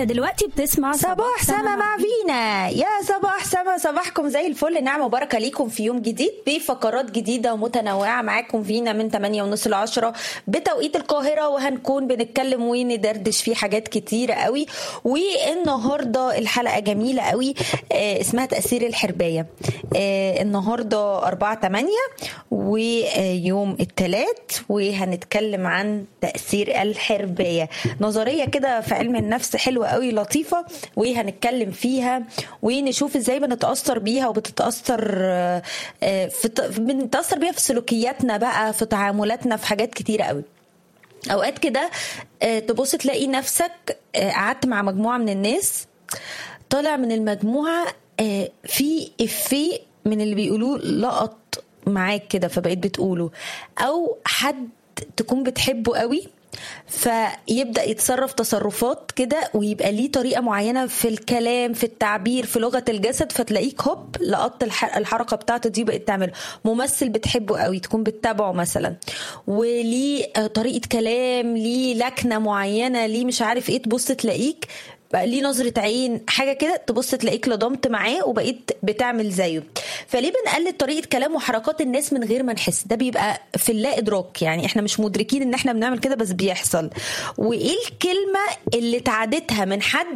انت دلوقتي بتسمع صباح سما مع فينا يا صباح سما صباحكم زي الفل نعمة وبركة ليكم في يوم جديد بفقرات جديدة ومتنوعة معاكم فينا من 8 ونص ل 10 بتوقيت القاهرة وهنكون بنتكلم وندردش فيه حاجات كتيرة قوي والنهاردة الحلقة جميلة قوي آه، اسمها تأثير الحرباية آه، النهاردة 4 8 ويوم الثلاث وهنتكلم عن تأثير الحرباية نظرية كده في علم النفس حلوة قوي لطيفة وهنتكلم فيها ونشوف ازاي بنتأثر بيها وبتتأثر آه، آه، في بنتأثر بيها في سلوكياتنا بقى في تعاملاتنا في حاجات كتيرة قوي اوقات كده آه، تبص تلاقي نفسك آه، قعدت مع مجموعه من الناس طالع من المجموعه آه، في افيه من اللي بيقولوه لقط معاك كده فبقيت بتقوله او حد تكون بتحبه قوي فيبدا يتصرف تصرفات كده ويبقى ليه طريقه معينه في الكلام في التعبير في لغه الجسد فتلاقيك هوب لقطت الح- الحركه بتاعته دي بقيت تعمل ممثل بتحبه قوي تكون بتتابعه مثلا وليه آه، طريقه كلام ليه لكنه معينه ليه مش عارف ايه تبص تلاقيك بقى ليه نظرة عين حاجة كده تبص تلاقيك لضمت معاه وبقيت بتعمل زيه فليه بنقلد طريقة كلام وحركات الناس من غير ما نحس ده بيبقى في اللا إدراك يعني احنا مش مدركين ان احنا بنعمل كده بس بيحصل وايه الكلمة اللي اتعادتها من حد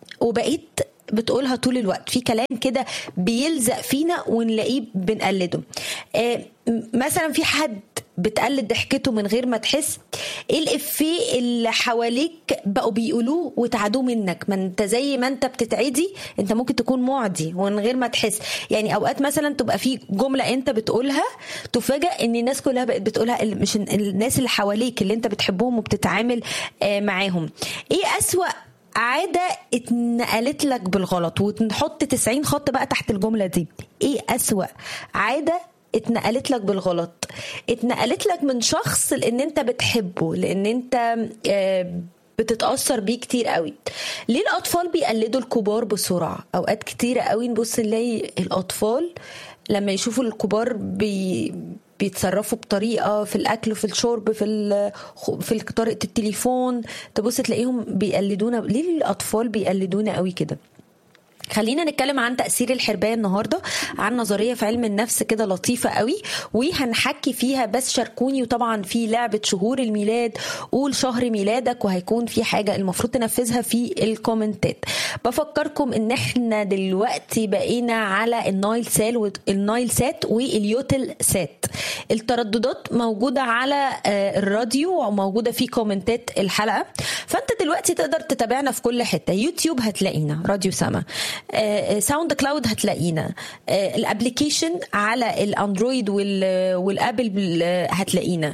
وبقيت بتقولها طول الوقت في كلام كده بيلزق فينا ونلاقيه بنقلده آه، م- مثلا في حد بتقلد ضحكته من غير ما تحس ايه الافيه اللي حواليك بقوا بيقولوه وتعادوه منك ما انت زي ما انت بتتعدي انت ممكن تكون معدي ومن غير ما تحس يعني اوقات مثلا تبقى في جمله انت بتقولها تفاجئ ان الناس كلها بقت بتقولها ال- مش الناس اللي حواليك اللي انت بتحبهم وبتتعامل آه، معاهم ايه اسوأ عادة اتنقلت لك بالغلط ونحط 90 خط بقى تحت الجملة دي ايه أسوأ عادة اتنقلت لك بالغلط اتنقلت لك من شخص لان انت بتحبه لان انت آه، بتتأثر بيه كتير قوي ليه الأطفال بيقلدوا الكبار بسرعة أوقات كتيرة قوي نبص نلاقي الأطفال لما يشوفوا الكبار بي بيتصرفوا بطريقه في الاكل وفي الشرب في ال- في طريقه التليفون تبص تلاقيهم بيقلدونا ليه الاطفال بيقلدونا قوي كده خلينا نتكلم عن تأثير الحرباية النهاردة عن نظرية في علم النفس كده لطيفة قوي وهنحكي فيها بس شاركوني وطبعا في لعبة شهور الميلاد قول شهر ميلادك وهيكون في حاجة المفروض تنفذها في الكومنتات بفكركم ان احنا دلوقتي بقينا على النايل سال النايل سات واليوتل سات الترددات موجودة على آه، الراديو وموجودة في كومنتات الحلقة فانت دلوقتي تقدر تتابعنا في كل حتة يوتيوب هتلاقينا راديو سما آه، ساوند كلاود هتلاقينا آه، الابليكيشن على الاندرويد وال- والابل بال- هتلاقينا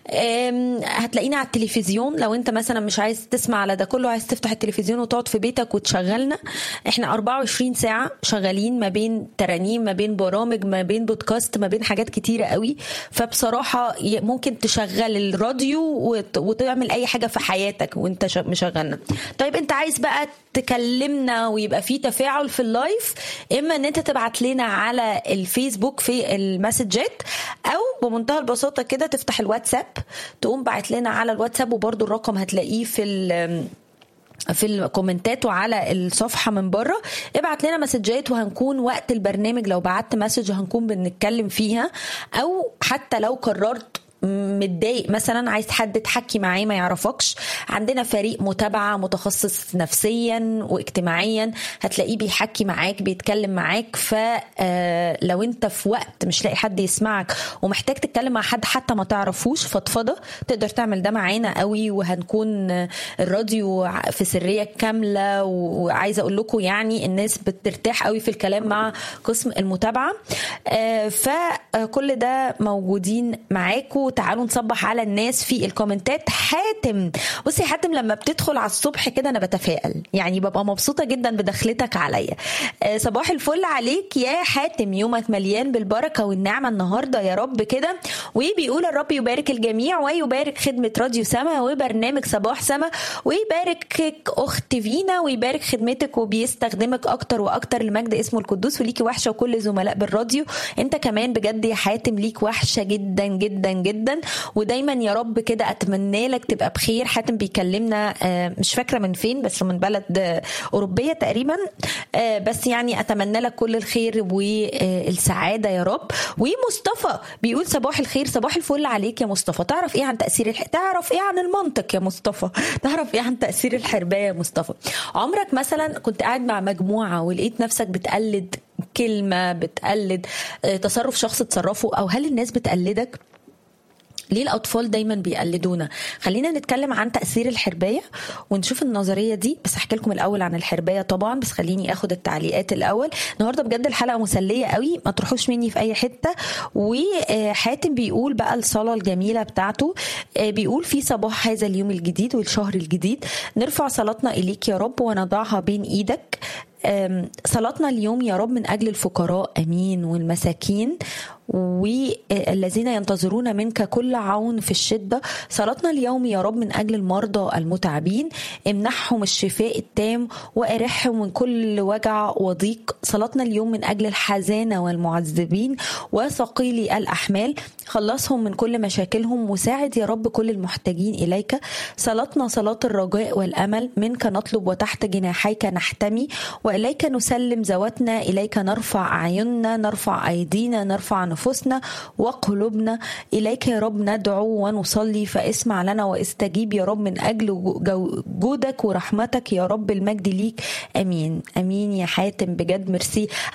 آم، هتلاقينا على التلفزيون لو انت مثلا مش عايز تسمع على ده كله عايز تفتح التلفزيون وتقعد في بيتك وتشغلنا احنا 24 ساعة شغالين ما بين ترانيم ما بين برامج ما بين بودكاست ما بين حاجات كتيرة قوي فبصراحة ي- ممكن تشغل الراديو وت- وتعمل اي حاجة في حياتك وانت ش- مشغلنا طيب انت عايز بقى تكلمنا ويبقى في تفاعل في اللايف اما ان انت تبعت لنا على الفيسبوك في المسجات او بمنتهى البساطه كده تفتح الواتساب تقوم باعت لنا على الواتساب وبرده الرقم هتلاقيه في ال في الكومنتات وعلى الصفحه من بره ابعت لنا مسجات وهنكون وقت البرنامج لو بعت مسج هنكون بنتكلم فيها او حتى لو قررت متضايق مثلا عايز حد تحكي معاه ما يعرفكش عندنا فريق متابعه متخصص نفسيا واجتماعيا هتلاقيه بيحكي معاك بيتكلم معاك فلو انت في وقت مش لاقي حد يسمعك ومحتاج تتكلم مع حد حتى ما تعرفوش فضفضه تقدر تعمل ده معانا قوي وهنكون الراديو في سريه كامله وعايزه اقول لكم يعني الناس بترتاح قوي في الكلام مع قسم المتابعه آه، فكل ده موجودين معاكم تعالوا نصبح على الناس في الكومنتات حاتم بصي يا حاتم لما بتدخل على الصبح كده انا بتفائل يعني ببقى مبسوطه جدا بدخلتك عليا آه، صباح الفل عليك يا حاتم يومك مليان بالبركه والنعمه النهارده يا رب كده وبيقول الرب يبارك الجميع ويبارك خدمه راديو سما وبرنامج صباح سما ويباركك اخت فينا ويبارك خدمتك وبيستخدمك اكتر واكتر لمجد اسمه القدوس وليكي وحشه وكل زملاء بالراديو انت كمان بجد يا حاتم ليك وحشه جدا جدا جدا جدا ودايما يا رب كده اتمنى لك تبقى بخير حاتم بيكلمنا آه، مش فاكره من فين بس من بلد آه، اوروبيه تقريبا آه، بس يعني اتمنى لك كل الخير والسعاده يا رب ومصطفى بيقول صباح الخير صباح الفل عليك يا مصطفى تعرف ايه عن تاثير الح... تعرف ايه عن المنطق يا مصطفى تعرف ايه عن تاثير الحربايه يا مصطفى عمرك مثلا كنت قاعد مع مجموعه ولقيت نفسك بتقلد كلمه بتقلد آه، تصرف شخص تصرفه او هل الناس بتقلدك ليه الأطفال دايما بيقلدونا خلينا نتكلم عن تأثير الحرباية ونشوف النظرية دي بس أحكي لكم الأول عن الحرباية طبعا بس خليني أخد التعليقات الأول النهاردة بجد الحلقة مسلية قوي ما تروحوش مني في أي حتة وحاتم بيقول بقى الصلاة الجميلة بتاعته آه، بيقول في صباح هذا اليوم الجديد والشهر الجديد نرفع صلاتنا إليك يا رب ونضعها بين إيدك آم، صلاتنا اليوم يا رب من أجل الفقراء أمين والمساكين والذين ينتظرون منك كل عون في الشدة صلاتنا اليوم يا رب من أجل المرضى المتعبين امنحهم الشفاء التام وأرحهم من كل وجع وضيق صلاتنا اليوم من أجل الحزانة والمعذبين وثقيلي الأحمال خلصهم من كل مشاكلهم وساعد يا رب كل المحتاجين إليك صلاتنا صلاة الرجاء والأمل منك نطلب وتحت جناحيك نحتمي وإليك نسلم ذواتنا إليك نرفع أعيننا نرفع أيدينا نرفع نفوسنا وقلوبنا إليك يا رب ندعو ونصلي فاسمع لنا واستجيب يا رب من أجل جو- جودك ورحمتك يا رب المجد ليك أمين أمين يا حاتم بجد ميرسي